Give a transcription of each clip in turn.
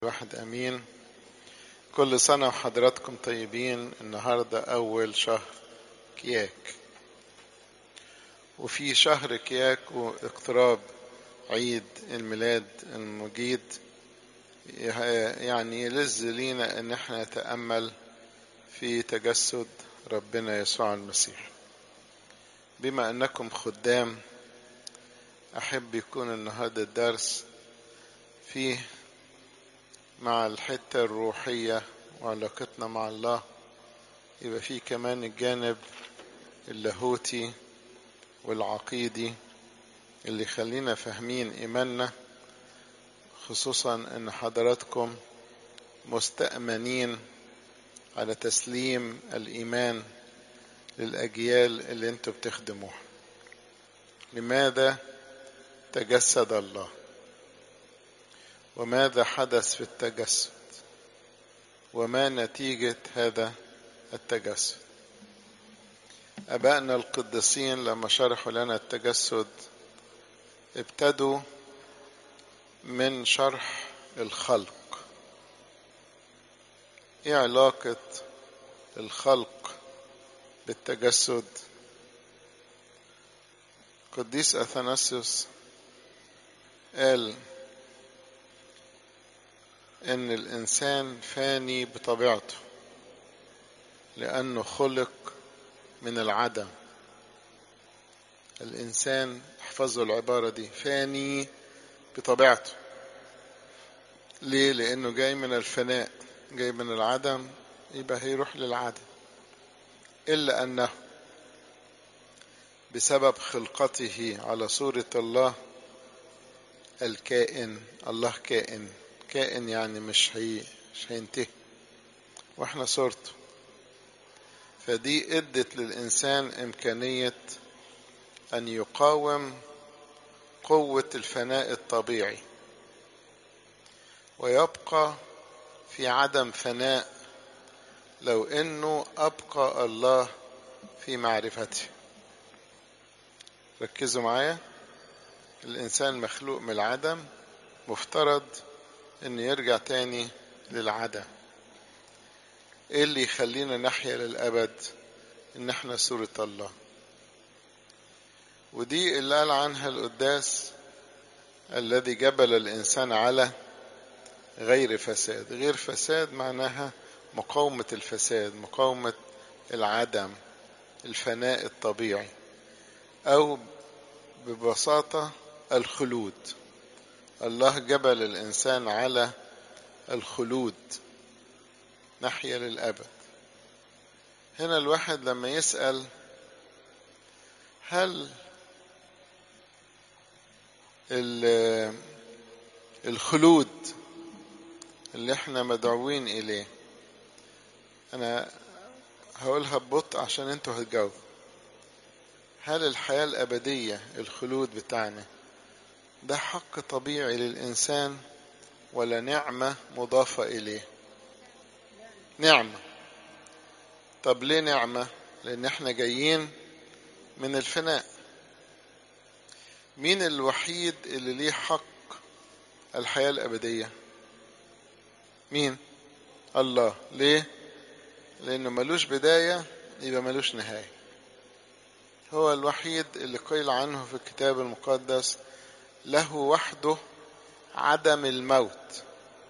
واحد امين كل سنة وحضراتكم طيبين النهاردة اول شهر كياك وفي شهر كياك واقتراب عيد الميلاد المجيد يعني يلز لينا ان احنا نتأمل في تجسد ربنا يسوع المسيح بما انكم خدام احب يكون النهارده الدرس فيه مع الحتة الروحية وعلاقتنا مع الله يبقى فيه كمان الجانب اللاهوتي والعقيدي اللي يخلينا فاهمين إيماننا خصوصا أن حضراتكم مستأمنين على تسليم الإيمان للأجيال اللي انتوا بتخدموها لماذا تجسد الله وماذا حدث في التجسد وما نتيجة هذا التجسد أبائنا القديسين لما شرحوا لنا التجسد ابتدوا من شرح الخلق ايه علاقة الخلق بالتجسد قديس أثناسيوس قال ان الانسان فاني بطبيعته لانه خلق من العدم الانسان احفظوا العباره دي فاني بطبيعته ليه لانه جاي من الفناء جاي من العدم يبقى هيروح للعدم الا انه بسبب خلقته على صوره الله الكائن الله كائن كائن يعني مش هي مش هينتهي واحنا صورته فدي ادت للانسان امكانيه ان يقاوم قوه الفناء الطبيعي ويبقى في عدم فناء لو انه ابقى الله في معرفته ركزوا معايا الانسان مخلوق من العدم مفترض ان يرجع تاني للعدم ايه اللي يخلينا نحيا للابد ان احنا صورة الله ودي اللي قال عنها القداس الذي جبل الانسان على غير فساد غير فساد معناها مقاومة الفساد مقاومة العدم الفناء الطبيعي او ببساطة الخلود الله جبل الإنسان على الخلود نحيا للأبد هنا الواحد لما يسأل هل الخلود اللي احنا مدعوين إليه أنا هقولها ببطء عشان انتوا هتجاوبوا هل الحياة الأبدية الخلود بتاعنا ده حق طبيعي للإنسان ولا نعمة مضافة إليه نعمة طب ليه نعمة لأن احنا جايين من الفناء مين الوحيد اللي ليه حق الحياة الأبدية مين الله ليه لأنه ملوش بداية يبقى ملوش نهاية هو الوحيد اللي قيل عنه في الكتاب المقدس له وحده عدم الموت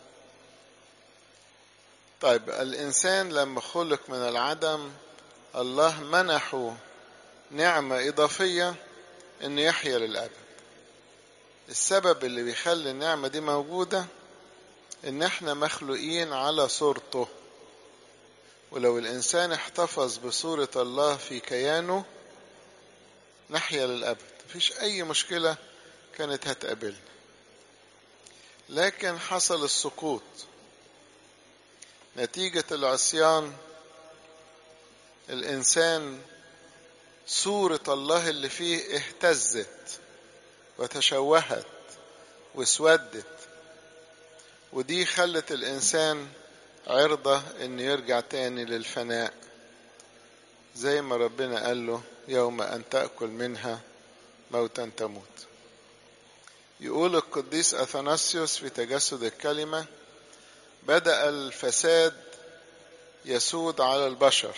طيب الانسان لما خلق من العدم الله منحه نعمه اضافيه انه يحيا للابد السبب اللي بيخلي النعمه دي موجوده ان احنا مخلوقين على صورته ولو الانسان احتفظ بصوره الله في كيانه نحيا للابد مفيش اي مشكله كانت هتقابلنا لكن حصل السقوط نتيجة العصيان الإنسان صورة الله اللي فيه اهتزت وتشوهت واسودت ودي خلت الإنسان عرضة إنه يرجع تاني للفناء زي ما ربنا قال له يوم أن تأكل منها موتا تموت يقول القديس أثناسيوس في تجسد الكلمة بدأ الفساد يسود على البشر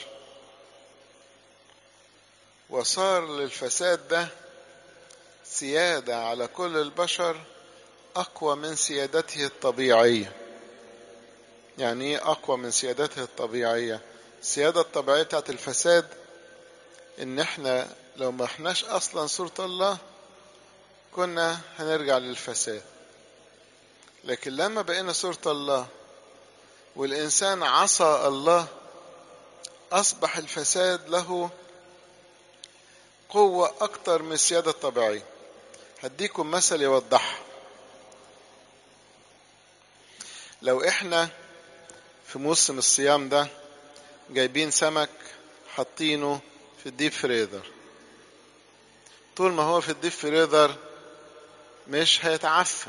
وصار للفساد ده سيادة على كل البشر أقوى من سيادته الطبيعية يعني إيه أقوى من سيادته الطبيعية السيادة الطبيعية بتاعت الفساد إن إحنا لو ما إحناش أصلا صورة الله كنا هنرجع للفساد لكن لما بقينا صورة الله والإنسان عصى الله أصبح الفساد له قوة أكتر من السيادة الطبيعية هديكم مثل يوضحها لو إحنا في موسم الصيام ده جايبين سمك حاطينه في الديب فريزر طول ما هو في الديب فريزر مش هيتعفى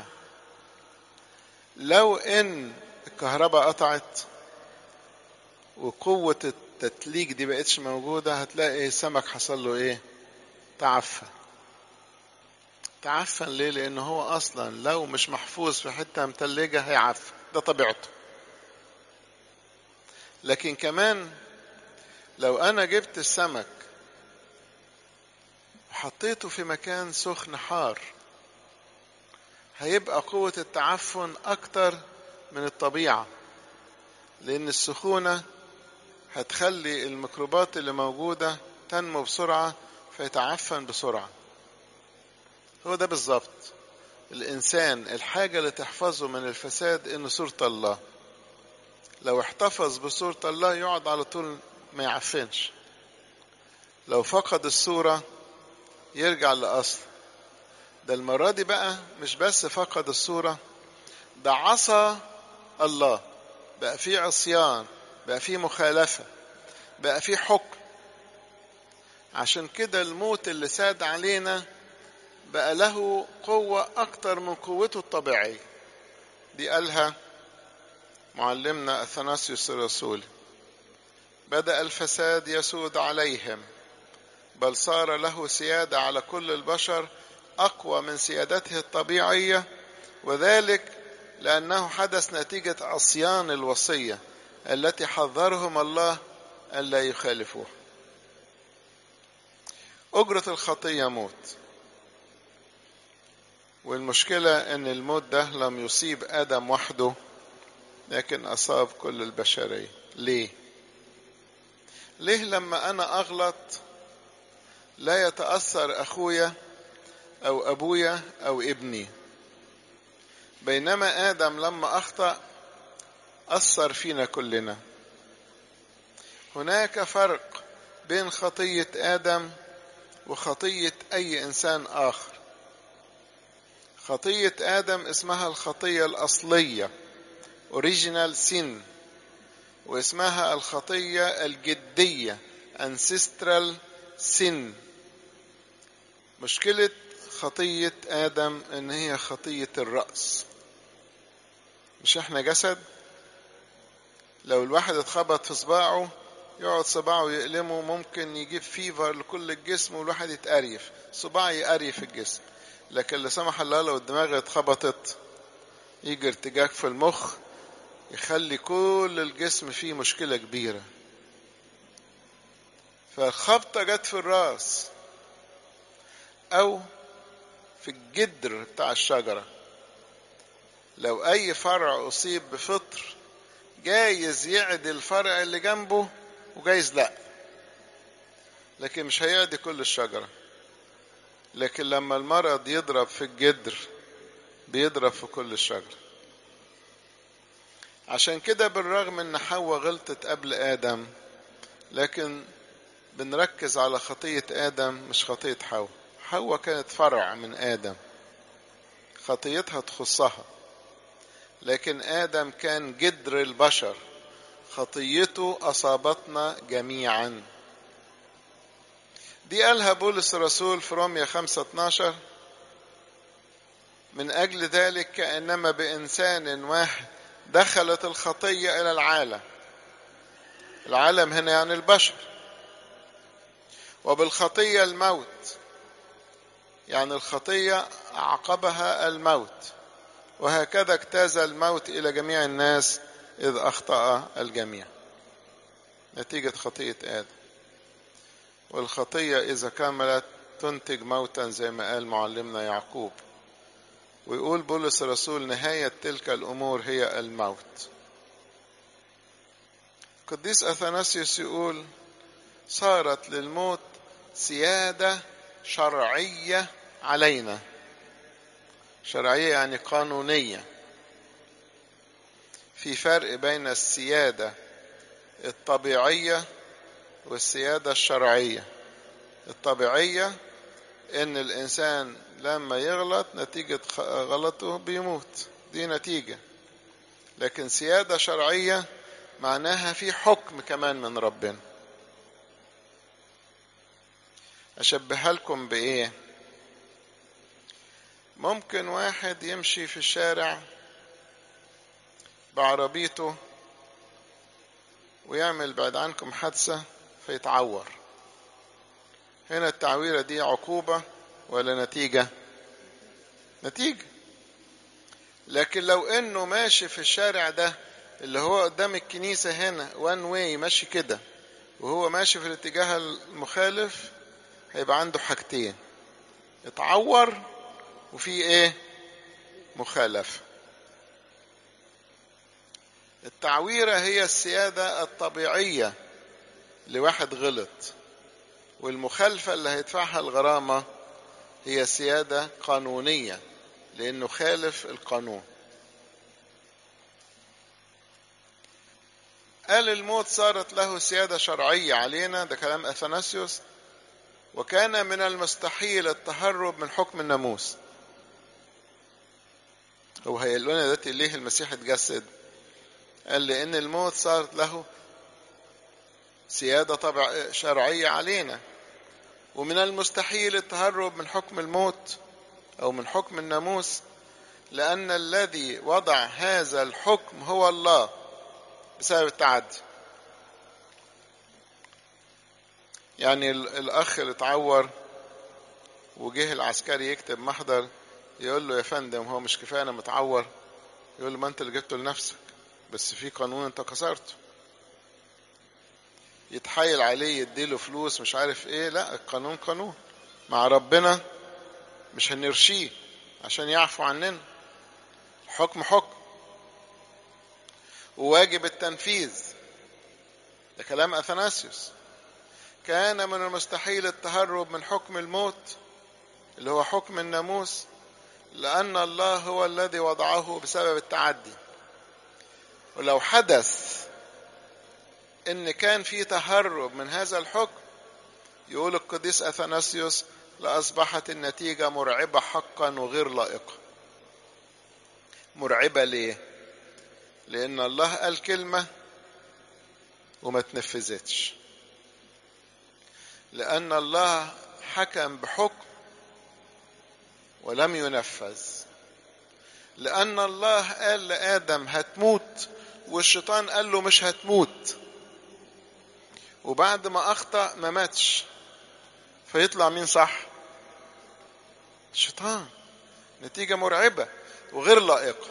لو ان الكهرباء قطعت وقوة التتليج دي بقتش موجودة هتلاقي السمك حصل له ايه تعفن تعفن ليه لان هو اصلا لو مش محفوظ في حتة متلجة هيعفن ده طبيعته لكن كمان لو انا جبت السمك وحطيته في مكان سخن حار هيبقى قوة التعفن أكتر من الطبيعة لأن السخونة هتخلي الميكروبات اللي موجودة تنمو بسرعة فيتعفن بسرعة هو ده بالظبط الإنسان الحاجة اللي تحفظه من الفساد إنه صورة الله لو احتفظ بصورة الله يقعد على طول ما يعفنش لو فقد الصورة يرجع لأصل ده المرة دي بقى مش بس فقد الصورة ده عصى الله بقى فيه عصيان بقى فيه مخالفة بقى فيه حكم عشان كده الموت اللي ساد علينا بقى له قوة أكتر من قوته الطبيعية دي قالها معلمنا أثناسيوس الرسول بدأ الفساد يسود عليهم بل صار له سيادة على كل البشر أقوى من سيادته الطبيعية وذلك لأنه حدث نتيجة عصيان الوصية التي حذرهم الله ألا يخالفوها أجرة الخطية موت والمشكلة أن الموت ده لم يصيب آدم وحده لكن أصاب كل البشرية ليه؟ ليه لما أنا أغلط لا يتأثر أخويا أو أبويا أو ابني بينما آدم لما أخطأ أثر فينا كلنا هناك فرق بين خطية آدم وخطية أي إنسان آخر خطية آدم اسمها الخطية الأصلية original sin واسمها الخطية الجدية ancestral sin مشكلة خطية آدم إن هي خطية الرأس مش إحنا جسد لو الواحد اتخبط في صباعه يقعد صباعه يألمه ممكن يجيب فيفر لكل الجسم والواحد يتقريف صباع يقريف الجسم لكن لا سمح الله لو الدماغ اتخبطت يجي ارتجاج في المخ يخلي كل الجسم فيه مشكلة كبيرة فالخبطة جت في الراس أو في الجدر بتاع الشجرة لو أي فرع أصيب بفطر جايز يعدي الفرع اللي جنبه وجايز لا لكن مش هيعدي كل الشجرة لكن لما المرض يضرب في الجدر بيضرب في كل الشجرة عشان كده بالرغم ان حواء غلطت قبل آدم لكن بنركز على خطية آدم مش خطية حواء حواء كانت فرع من آدم خطيتها تخصها لكن آدم كان جدر البشر خطيته أصابتنا جميعا دي قالها بولس الرسول في روميا 5 12 من أجل ذلك كأنما بإنسان واحد دخلت الخطية إلى العالم العالم هنا يعني البشر وبالخطية الموت يعني الخطية أعقبها الموت وهكذا اجتاز الموت إلى جميع الناس إذ أخطأ الجميع نتيجة خطية آدم والخطية إذا كملت تنتج موتا زي ما قال معلمنا يعقوب ويقول بولس الرسول نهاية تلك الأمور هي الموت قديس أثناسيوس يقول صارت للموت سيادة شرعية علينا شرعية يعني قانونية في فرق بين السيادة الطبيعية والسيادة الشرعية الطبيعية ان الانسان لما يغلط نتيجة غلطه بيموت دي نتيجة لكن سيادة شرعية معناها في حكم كمان من ربنا اشبهها لكم بايه ممكن واحد يمشي في الشارع بعربيته ويعمل بعد عنكم حادثة فيتعور هنا التعويرة دي عقوبة ولا نتيجة نتيجة لكن لو انه ماشي في الشارع ده اللي هو قدام الكنيسة هنا وان واي ماشي كده وهو ماشي في الاتجاه المخالف هيبقى عنده حاجتين اتعور وفي ايه مخالفة التعويرة هي السيادة الطبيعية لواحد غلط والمخالفة اللي هيدفعها الغرامة هي سيادة قانونية لأنه خالف القانون قال الموت صارت له سيادة شرعية علينا ده كلام أثناسيوس وكان من المستحيل التهرب من حكم الناموس هو هيقول لنا دلوقتي ليه المسيح اتجسد قال لأن الموت صارت له سيادة طبع شرعية علينا ومن المستحيل التهرب من حكم الموت أو من حكم الناموس لأن الذي وضع هذا الحكم هو الله بسبب التعدي يعني الأخ اللي اتعور وجه العسكري يكتب محضر يقول له يا فندم هو مش كفاية أنا متعور يقول له ما أنت اللي جبته لنفسك بس في قانون أنت كسرته يتحايل عليه يديله فلوس مش عارف ايه لا القانون قانون مع ربنا مش هنرشيه عشان يعفو عننا الحكم حكم وواجب التنفيذ ده كلام اثناسيوس كان من المستحيل التهرب من حكم الموت اللي هو حكم الناموس لأن الله هو الذي وضعه بسبب التعدي ولو حدث ان كان في تهرب من هذا الحكم يقول القديس اثناسيوس لاصبحت النتيجه مرعبه حقا وغير لائقه مرعبه ليه لان الله قال كلمه وما تنفذتش لان الله حكم بحكم ولم ينفذ لان الله قال لادم هتموت والشيطان قال له مش هتموت وبعد ما اخطا ما ماتش فيطلع مين صح الشيطان نتيجة مرعبة وغير لائقة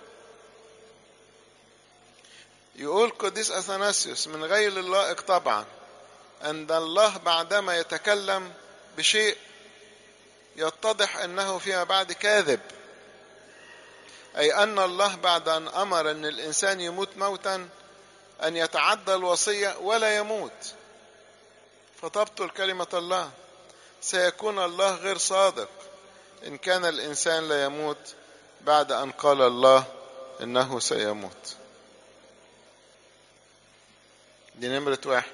يقول قديس أثناسيوس من غير اللائق طبعا أن الله بعدما يتكلم بشيء يتضح أنه فيما بعد كاذب أي أن الله بعد أن أمر أن الإنسان يموت موتا أن يتعدى الوصية ولا يموت فتبطل كلمة الله سيكون الله غير صادق إن كان الإنسان لا يموت بعد أن قال الله إنه سيموت دي نمرة واحد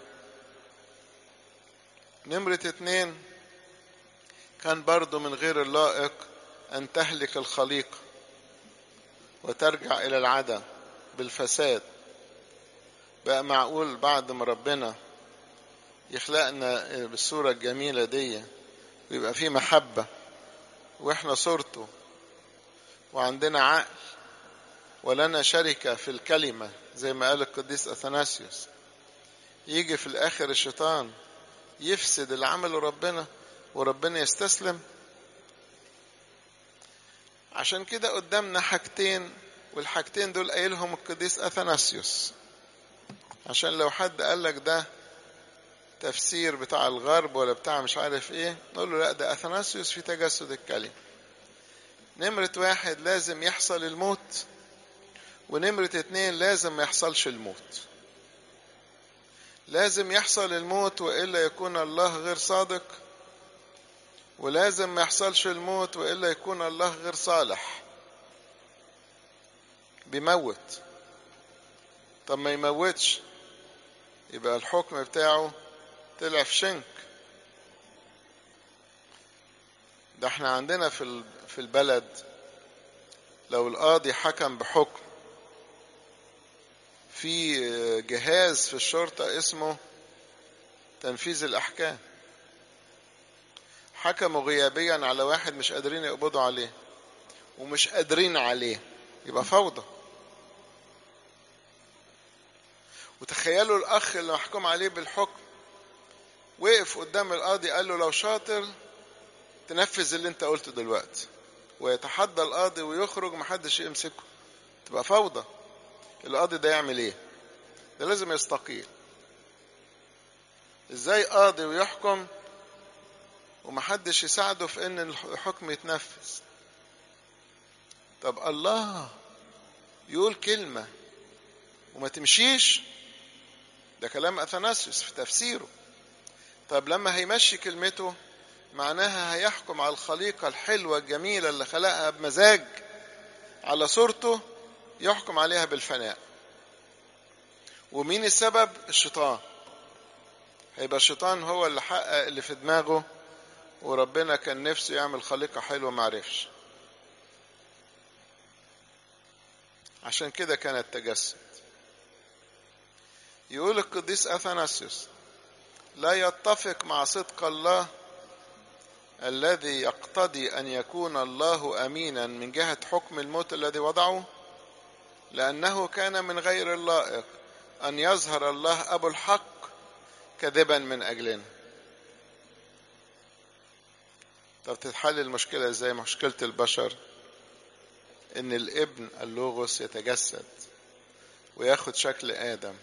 نمرة اتنين كان برضو من غير اللائق أن تهلك الخليقة وترجع إلى العدم بالفساد بقى معقول بعد ما ربنا يخلقنا بالصورة الجميلة دي ويبقى فيه محبة واحنا صورته وعندنا عقل ولنا شركة في الكلمة زي ما قال القديس أثناسيوس يجي في الآخر الشيطان يفسد اللي عمله ربنا وربنا يستسلم عشان كده قدامنا حاجتين والحاجتين دول قايلهم القديس اثناسيوس عشان لو حد قال لك ده تفسير بتاع الغرب ولا بتاع مش عارف ايه نقول له لا ده اثناسيوس في تجسد الكلمة نمرة واحد لازم يحصل الموت ونمرة اتنين لازم ما يحصلش الموت لازم يحصل الموت وإلا يكون الله غير صادق ولازم ما يحصلش الموت وإلا يكون الله غير صالح بيموت طب ما يموتش يبقى الحكم بتاعه طلع في شنك ده احنا عندنا في في البلد لو القاضي حكم بحكم في جهاز في الشرطة اسمه تنفيذ الأحكام حكموا غيابيا على واحد مش قادرين يقبضوا عليه ومش قادرين عليه يبقى فوضى وتخيلوا الأخ اللي محكوم عليه بالحكم وقف قدام القاضي قال له لو شاطر تنفذ اللي انت قلته دلوقتي ويتحدى القاضي ويخرج محدش يمسكه تبقى فوضى القاضي ده يعمل ايه ده لازم يستقيل ازاي قاضي ويحكم ومحدش يساعده في ان الحكم يتنفذ طب الله يقول كلمة وما تمشيش ده كلام أثناسيوس في تفسيره طب لما هيمشي كلمته معناها هيحكم على الخليقة الحلوة الجميلة اللي خلقها بمزاج على صورته يحكم عليها بالفناء ومين السبب الشيطان هيبقى الشيطان هو اللي حقق اللي في دماغه وربنا كان نفسه يعمل خليقة حلوة معرفش عشان كده كان التجسد يقول القديس أثناسيوس لا يتفق مع صدق الله الذي يقتضي أن يكون الله أمينا من جهة حكم الموت الذي وضعه لأنه كان من غير اللائق أن يظهر الله أبو الحق كذبا من أجلنا طب تتحل المشكلة ازاي مشكلة البشر ان الابن اللوغوس يتجسد وياخد شكل آدم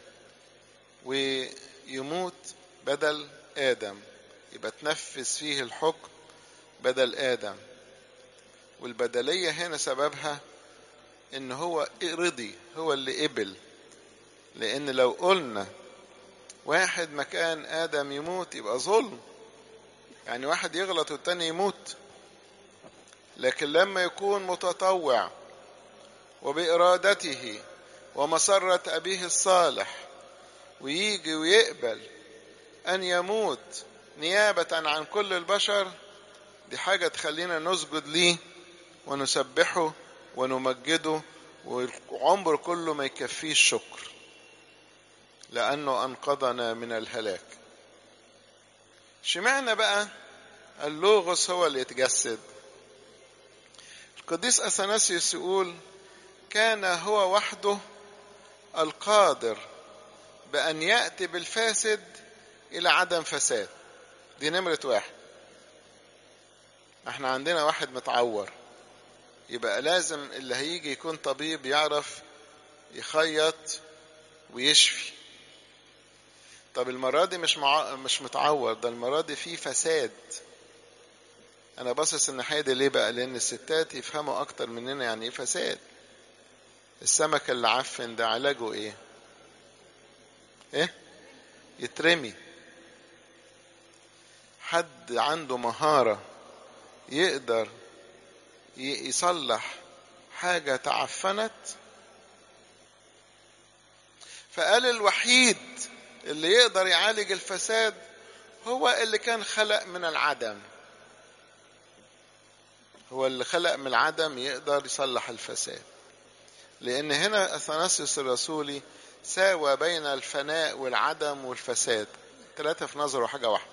ويموت بدل آدم يبقى تنفذ فيه الحكم بدل آدم والبدلية هنا سببها ان هو رضي هو اللي قبل لان لو قلنا واحد مكان آدم يموت يبقى ظلم يعني واحد يغلط والتاني يموت لكن لما يكون متطوع وبإرادته ومسرة أبيه الصالح ويجي ويقبل أن يموت نيابة عن كل البشر دي حاجة تخلينا نسجد ليه ونسبحه ونمجده والعمر كله ما يكفيش شكر لأنه أنقذنا من الهلاك شمعنا بقى اللوغوس هو اللي يتجسد القديس أثناسيوس يقول كان هو وحده القادر بأن يأتي بالفاسد إلى عدم فساد دي نمرة واحد احنا عندنا واحد متعور يبقى لازم اللي هيجي يكون طبيب يعرف يخيط ويشفي طب المرة دي مش مع... مش متعور ده المرة دي في فساد أنا باصص الناحية دي ليه بقى؟ لأن الستات يفهموا أكتر مننا يعني إيه فساد. السمك اللي عفن ده علاجه إيه؟ إيه؟ يترمي. حد عنده مهارة يقدر يصلح حاجة تعفنت فقال الوحيد اللي يقدر يعالج الفساد هو اللي كان خلق من العدم هو اللي خلق من العدم يقدر يصلح الفساد لأن هنا أثناسيوس الرسولي ساوى بين الفناء والعدم والفساد ثلاثة في نظره حاجة واحدة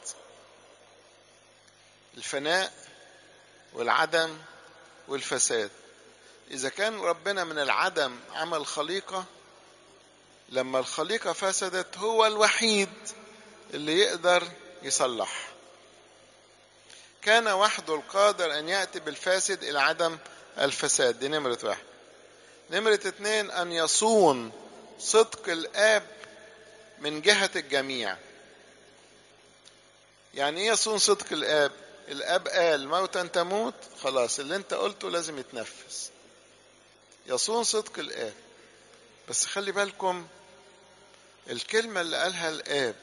الفناء والعدم والفساد إذا كان ربنا من العدم عمل خليقة لما الخليقة فسدت هو الوحيد اللي يقدر يصلح كان وحده القادر أن يأتي بالفاسد إلى عدم الفساد دي نمرة واحد نمرة اتنين أن يصون صدق الآب من جهة الجميع يعني ايه يصون صدق الآب الآب قال موتا تموت خلاص اللي انت قلته لازم يتنفذ يصون صدق الآب بس خلي بالكم الكلمة اللي قالها الآب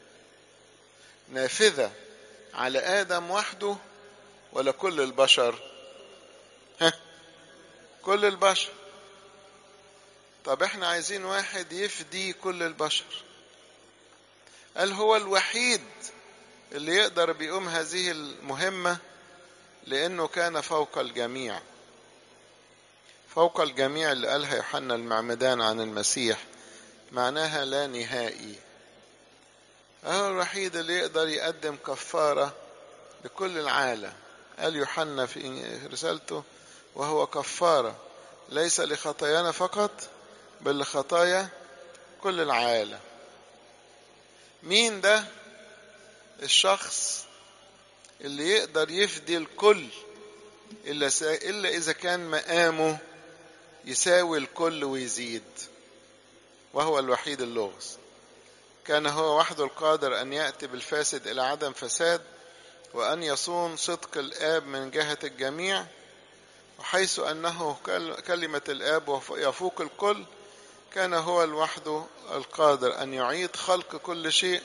نافذة على آدم وحده ولا كل البشر ها كل البشر طب احنا عايزين واحد يفدي كل البشر قال هو الوحيد اللي يقدر بيقوم هذه المهمة لأنه كان فوق الجميع فوق الجميع اللي قالها يوحنا المعمدان عن المسيح معناها لا نهائي هو الوحيد اللي يقدر يقدم كفارة لكل العالم قال يوحنا في رسالته وهو كفارة ليس لخطايانا فقط بل لخطايا كل العالم مين ده الشخص اللي يقدر يفدي الكل إلا, سا... إلا إذا كان مقامه يساوي الكل ويزيد وهو الوحيد اللغز كان هو وحده القادر أن يأتي بالفاسد إلى عدم فساد وأن يصون صدق الآب من جهة الجميع وحيث أنه كلمة الآب يفوق الكل كان هو لوحده القادر أن يعيد خلق كل شيء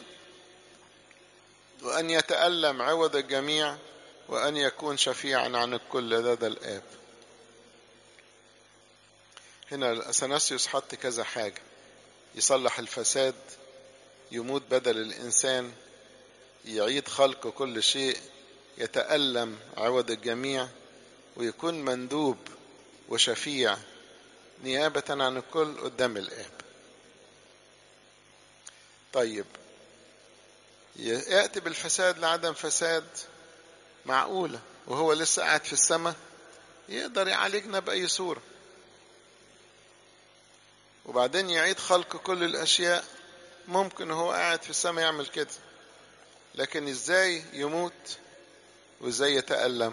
وأن يتألم عوض الجميع وأن يكون شفيعا عن الكل لدى الآب هنا أثناسيوس حط كذا حاجة يصلح الفساد يموت بدل الإنسان يعيد خلق كل شيء يتألم عوض الجميع ويكون مندوب وشفيع نيابة عن الكل قدام الآب طيب يأتي بالفساد لعدم فساد معقولة وهو لسه قاعد في السماء يقدر يعالجنا بأي صورة وبعدين يعيد خلق كل الأشياء ممكن هو قاعد في السماء يعمل كده لكن ازاي يموت وازاي يتألم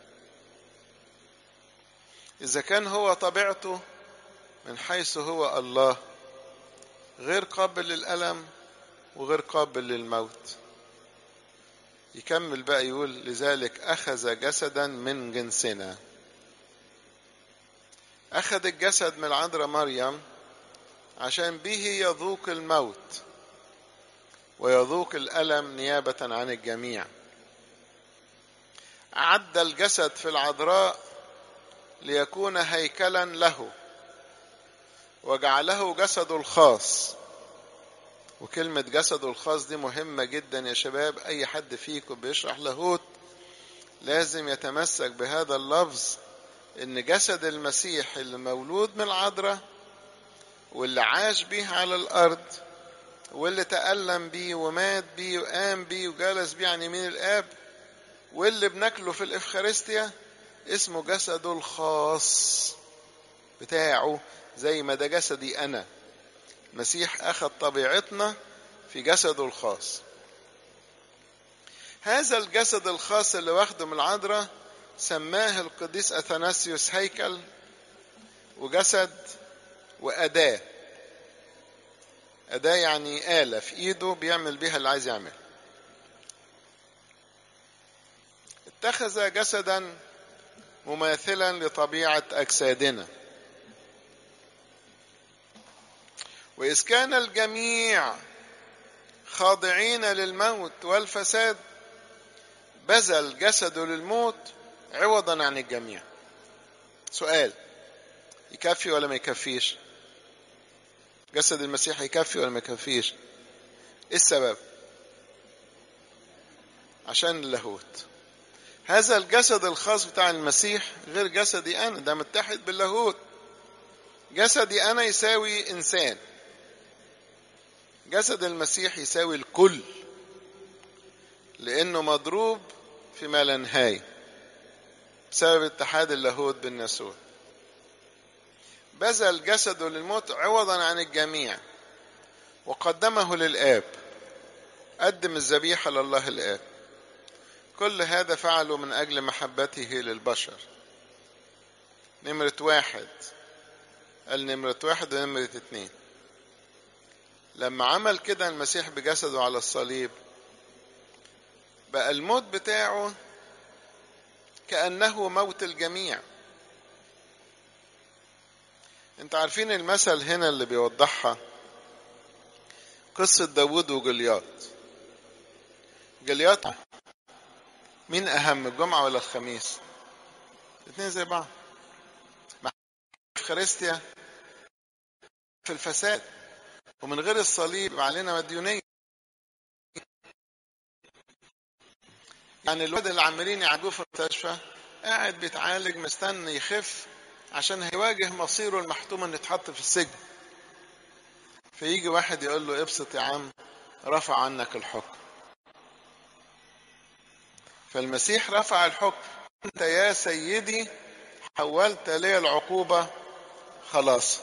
إذا كان هو طبيعته من حيث هو الله غير قابل للألم وغير قابل للموت يكمل بقى يقول لذلك أخذ جسدا من جنسنا أخذ الجسد من العذراء مريم عشان به يذوق الموت ويذوق الألم نيابة عن الجميع عد الجسد في العذراء ليكون هيكلا له وجعله جسده الخاص وكلمة جسده الخاص دي مهمة جدا يا شباب أي حد فيكم بيشرح لاهوت لازم يتمسك بهذا اللفظ إن جسد المسيح اللي مولود من العذراء واللي عاش بيه على الأرض واللي تألم بيه ومات بيه وقام بيه وجلس بيه عن يمين الآب واللي بناكله في الإفخارستيا اسمه جسده الخاص بتاعه زي ما ده جسدي أنا المسيح أخذ طبيعتنا في جسده الخاص هذا الجسد الخاص اللي واخده من العذراء سماه القديس أثناسيوس هيكل وجسد وأداة أداة يعني آلة في إيده بيعمل بيها اللي عايز يعمل اتخذ جسدا مماثلا لطبيعة أجسادنا وإذ كان الجميع خاضعين للموت والفساد بذل جسده للموت عوضا عن الجميع سؤال يكفي ولا ما يكفيش جسد المسيح يكفي ولا ما يكفيش ايه السبب عشان اللاهوت هذا الجسد الخاص بتاع المسيح غير جسدي انا ده متحد باللاهوت جسدي انا يساوي انسان جسد المسيح يساوي الكل لانه مضروب في ما لا نهايه بسبب اتحاد اللاهوت بالناسوت بذل جسده للموت عوضا عن الجميع وقدمه للآب قدم الذبيحة لله الآب كل هذا فعله من أجل محبته للبشر نمرة واحد قال نمرة واحد ونمرة اتنين لما عمل كده المسيح بجسده على الصليب بقى الموت بتاعه كأنه موت الجميع انت عارفين المثل هنا اللي بيوضحها قصة داود وجليات جليات مين أهم الجمعة ولا الخميس الاثنين زي بعض الخارستيا في الفساد ومن غير الصليب علينا مديونية يعني الواد اللي عمالين يعالجوه في المستشفى قاعد بيتعالج مستني يخف عشان هيواجه مصيره المحتوم انه يتحط في السجن فيجي واحد يقول له ابسط يا عم رفع عنك الحكم فالمسيح رفع الحكم انت يا سيدي حولت لي العقوبة خلاص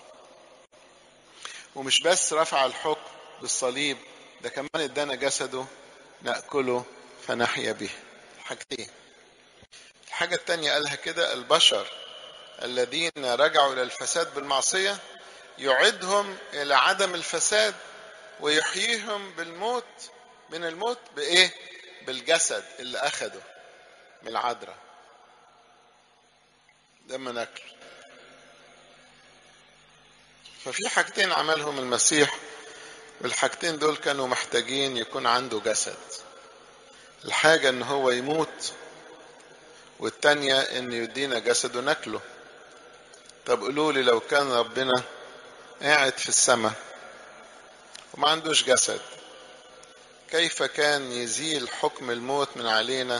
ومش بس رفع الحكم بالصليب ده كمان ادانا جسده نأكله فنحيا به حاجتين الحاجة التانية قالها كده البشر الذين رجعوا إلى الفساد بالمعصية يعدهم إلى عدم الفساد ويحييهم بالموت من الموت بإيه؟ بالجسد اللي أخده من العذراء لما ناكل ففي حاجتين عملهم المسيح والحاجتين دول كانوا محتاجين يكون عنده جسد الحاجة ان هو يموت والتانية ان يدينا جسد وناكله طب قولوا لي لو كان ربنا قاعد في السماء وما عندوش جسد كيف كان يزيل حكم الموت من علينا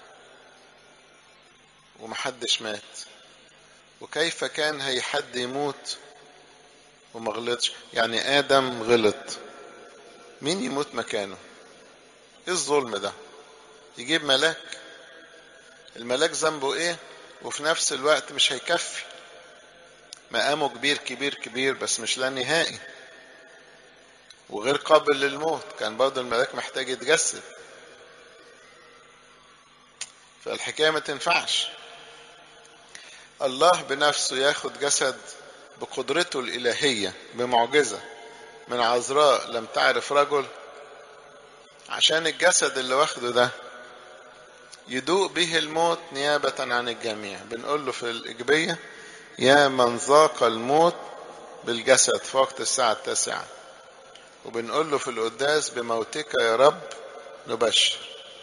ومحدش مات وكيف كان هي حد يموت وما غلطش يعني ادم غلط مين يموت مكانه ايه الظلم ده يجيب ملاك الملاك ذنبه ايه وفي نفس الوقت مش هيكفي مقامه كبير كبير كبير بس مش لا نهائي وغير قابل للموت كان برضه الملاك محتاج يتجسد فالحكايه ما تنفعش الله بنفسه ياخد جسد بقدرته الإلهية بمعجزة من عذراء لم تعرف رجل عشان الجسد اللي واخده ده يدوق به الموت نيابة عن الجميع بنقول له في الإجبية يا من ذاق الموت بالجسد في وقت الساعة التاسعة وبنقول له في القداس بموتك يا رب نبشر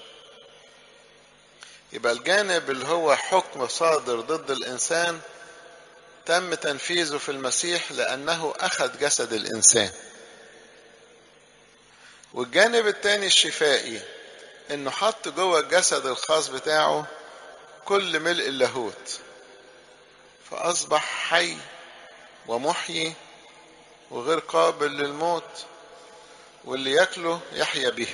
يبقى الجانب اللي هو حكم صادر ضد الإنسان تم تنفيذه في المسيح لأنه أخذ جسد الإنسان والجانب الثاني الشفائي انه حط جوه الجسد الخاص بتاعه كل ملء اللاهوت فاصبح حي ومحيي وغير قابل للموت واللي ياكله يحيا به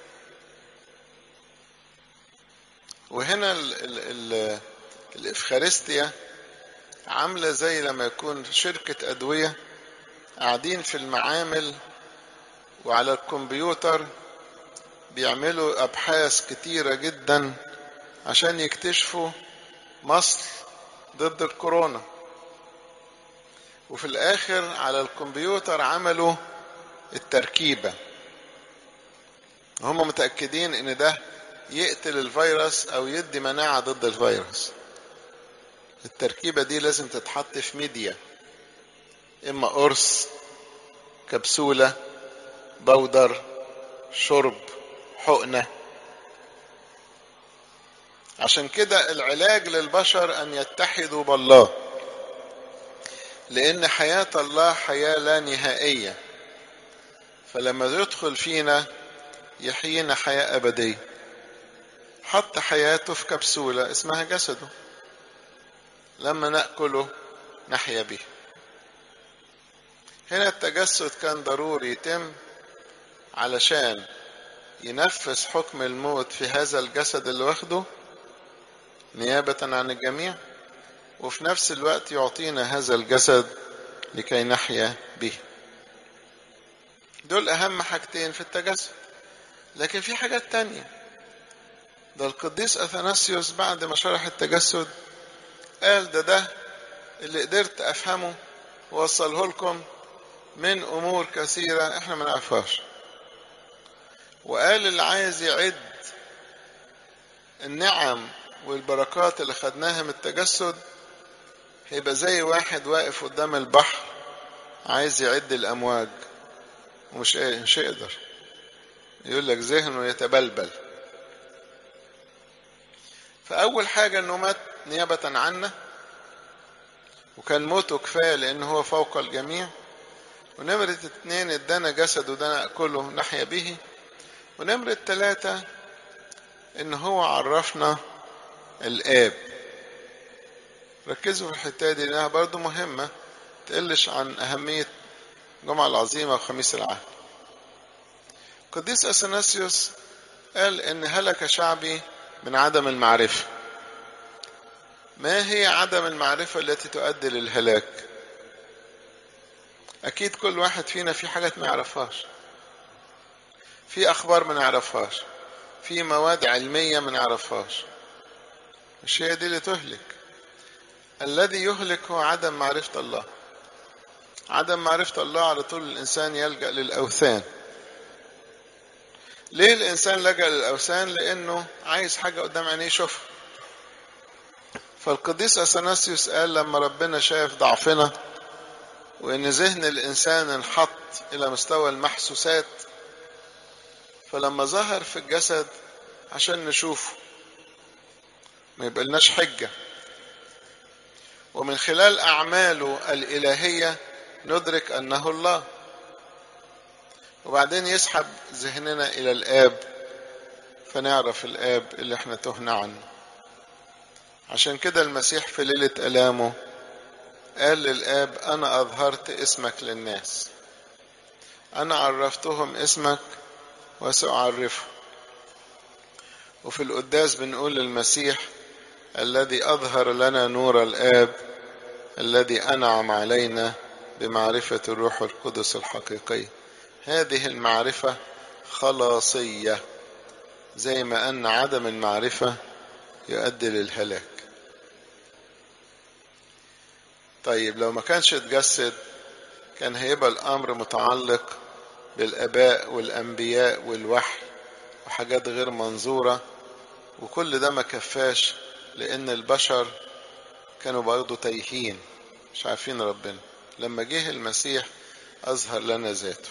وهنا ال ال ال الافخارستيا عاملة زي لما يكون شركة أدوية قاعدين في المعامل وعلى الكمبيوتر بيعملوا أبحاث كتيرة جدا عشان يكتشفوا مصل ضد الكورونا وفي الآخر على الكمبيوتر عملوا التركيبة هم متأكدين إن ده يقتل الفيروس أو يدي مناعة ضد الفيروس التركيبة دي لازم تتحط في ميديا إما قرص كبسولة بودر شرب حقنة عشان كده العلاج للبشر أن يتحدوا بالله لأن حياة الله حياة لا نهائية فلما يدخل فينا يحيينا حياة أبدية حط حياته في كبسولة اسمها جسده لما نأكله نحيا به هنا التجسد كان ضروري يتم علشان ينفذ حكم الموت في هذا الجسد اللي واخده نيابة عن الجميع وفي نفس الوقت يعطينا هذا الجسد لكي نحيا به دول أهم حاجتين في التجسد لكن في حاجات تانية ده القديس أثناسيوس بعد ما شرح التجسد قال ده ده اللي قدرت أفهمه ووصله لكم من أمور كثيرة احنا ما نعرفهاش وقال اللي عايز يعد النعم والبركات اللي خدناها من التجسد هيبقى زي واحد واقف قدام البحر عايز يعد الأمواج ومش ايه مش يقدر يقول لك ذهنه يتبلبل فأول حاجة إنه مات نيابة عنا وكان موته كفاية لأن هو فوق الجميع ونمرة اتنين ادانا جسد وده نأكله نحيا به ونمرة تلاتة إن هو عرفنا الآب ركزوا في الحتة دي لأنها برضو مهمة تقلش عن أهمية الجمعة العظيمة وخميس العهد قديس أثناسيوس قال إن هلك شعبي من عدم المعرفة ما هي عدم المعرفة التي تؤدي للهلاك أكيد كل واحد فينا في حاجات ما يعرفهاش في أخبار ما نعرفهاش في مواد علمية ما نعرفهاش مش هي دي اللي تهلك الذي يهلك هو عدم معرفة الله عدم معرفة الله على طول الإنسان يلجأ للأوثان ليه الإنسان لجأ للأوثان لأنه عايز حاجة قدام عينيه يشوفها فالقديس أثناسيوس قال لما ربنا شاف ضعفنا وإن ذهن الإنسان انحط إلى مستوى المحسوسات فلما ظهر في الجسد عشان نشوفه ما يبقلناش حجة ومن خلال أعماله الإلهية ندرك أنه الله وبعدين يسحب ذهننا إلى الآب فنعرف الآب اللي احنا تهنا عنه عشان كده المسيح في ليلة ألامه قال للآب أنا أظهرت اسمك للناس أنا عرفتهم اسمك وسأعرفه وفي القداس بنقول للمسيح الذي أظهر لنا نور الآب الذي أنعم علينا بمعرفة الروح القدس الحقيقي هذه المعرفة خلاصية زي ما أن عدم المعرفة يؤدي للهلاك طيب لو ما كانش اتجسد كان هيبقى الأمر متعلق بالآباء والأنبياء والوحي وحاجات غير منظورة وكل ده ما كفاش لأن البشر كانوا برضه تايهين مش عارفين ربنا لما جه المسيح أظهر لنا ذاته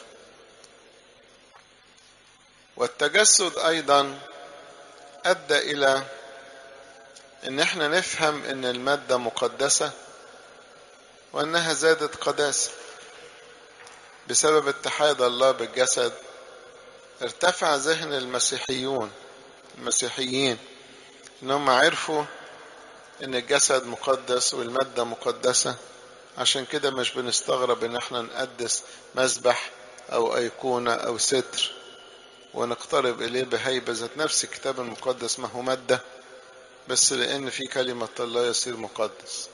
والتجسد أيضا أدى إلى إن احنا نفهم إن المادة مقدسة وأنها زادت قداسة بسبب اتحاد الله بالجسد ارتفع ذهن المسيحيون المسيحيين انهم عرفوا ان الجسد مقدس والمادة مقدسة عشان كده مش بنستغرب ان احنا نقدس مذبح او ايقونة او ستر ونقترب اليه بهيبة ذات نفس الكتاب المقدس ما هو مادة بس لان في كلمة الله يصير مقدس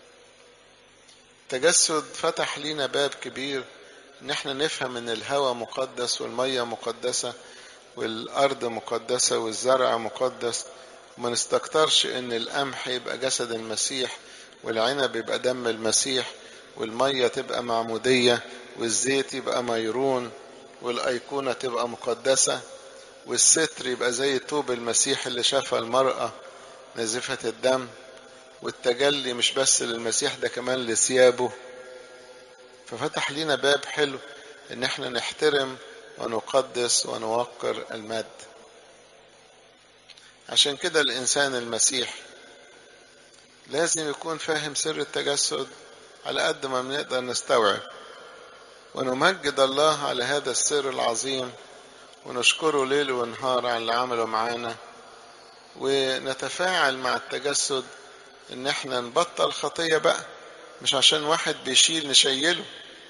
التجسد فتح لينا باب كبير ان احنا نفهم ان الهواء مقدس والمية مقدسة والارض مقدسة والزرع مقدس وما نستكترش ان القمح يبقى جسد المسيح والعنب يبقى دم المسيح والمية تبقى معمودية والزيت يبقى ميرون والأيقونة تبقى مقدسة والستر يبقى زي طوب المسيح اللي شافها المرأة نزفة الدم والتجلي مش بس للمسيح ده كمان لثيابه ففتح لنا باب حلو ان احنا نحترم ونقدس ونوقر المادة عشان كده الانسان المسيح لازم يكون فاهم سر التجسد على قد ما بنقدر نستوعب ونمجد الله على هذا السر العظيم ونشكره ليل ونهار على اللي عمله معانا ونتفاعل مع التجسد ان احنا نبطل خطية بقى مش عشان واحد بيشيل نشيله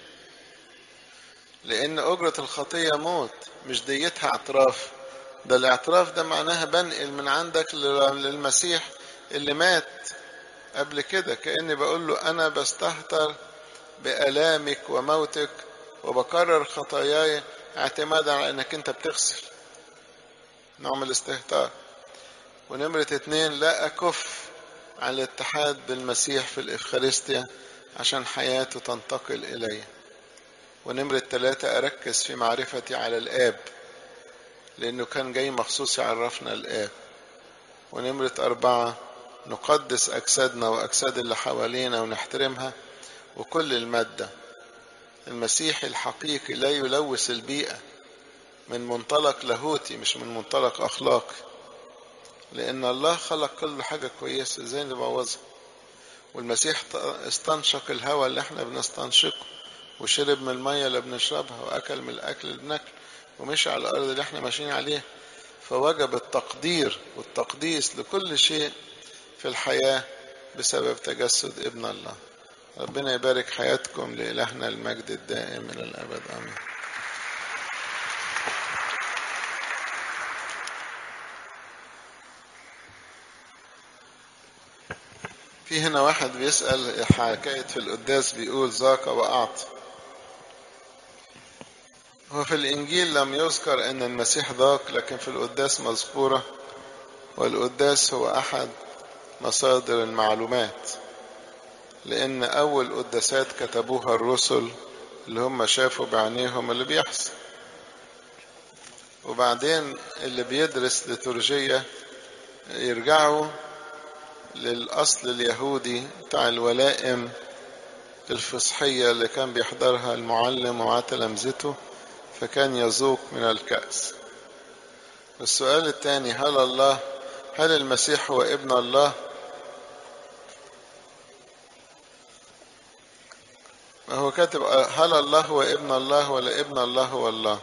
لان اجرة الخطية موت مش ديتها اعتراف ده الاعتراف ده معناها بنقل من عندك للمسيح اللي مات قبل كده كأني بقول له أنا بستهتر بآلامك وموتك وبكرر خطاياي اعتمادا على أنك أنت بتغسل نوع من الاستهتار ونمرة اتنين لا أكف عن الاتحاد بالمسيح في الإفخارستيا عشان حياته تنتقل إلي ونمرة ثلاثة أركز في معرفتي على الآب لأنه كان جاي مخصوص يعرفنا الآب ونمرة أربعة نقدس أجسادنا وأجساد اللي حوالينا ونحترمها وكل المادة المسيح الحقيقي لا يلوث البيئة من منطلق لاهوتي مش من منطلق أخلاقي لأن الله خلق كل حاجة كويسة ازاي نبوظها والمسيح استنشق الهواء اللي احنا بنستنشقه وشرب من المية اللي بنشربها وأكل من الأكل اللي بناكله ومشي على الأرض اللي احنا ماشيين عليها فوجب التقدير والتقديس لكل شيء في الحياة بسبب تجسد ابن الله ربنا يبارك حياتكم لإلهنا المجد الدائم إلى الأبد آمين في هنا واحد بيسأل حكاية في القداس بيقول ذاق وأعطي هو في الإنجيل لم يذكر أن المسيح ذاق لكن في القداس مذكورة والقداس هو أحد مصادر المعلومات لأن أول قداسات كتبوها الرسل اللي هم شافوا بعينيهم اللي بيحصل وبعدين اللي بيدرس لتورجية يرجعوا للأصل اليهودي بتاع الولائم الفصحية اللي كان بيحضرها المعلم ومع تلامذته فكان يذوق من الكأس السؤال الثاني هل الله هل المسيح هو ابن الله ما هو كاتب هل الله هو ابن الله ولا ابن الله هو الله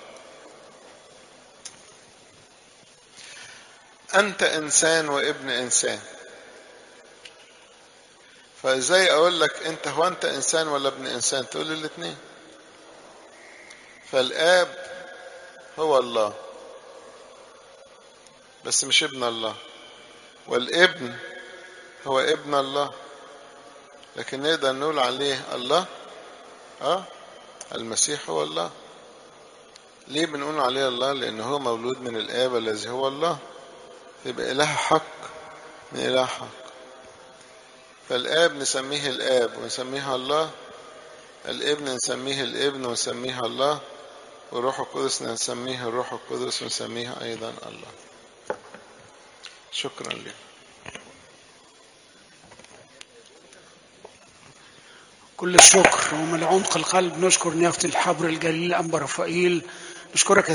أنت إنسان وابن إنسان فازاي اقول لك انت هو انت انسان ولا ابن انسان تقول لي الاثنين فالاب هو الله بس مش ابن الله والابن هو ابن الله لكن نقدر نقول عليه الله اه المسيح هو الله ليه بنقول عليه الله لانه هو مولود من الاب الذي هو الله يبقى اله حق من اله حق فالآب نسميه الآب ونسميها الله الابن نسميه الابن ونسميها الله والروح القدس نسميه الروح القدس ونسميها أيضا الله شكرا لك كل الشكر ومن عمق القلب نشكر نيافة الحبر الجليل أنبا رفائيل نشكرك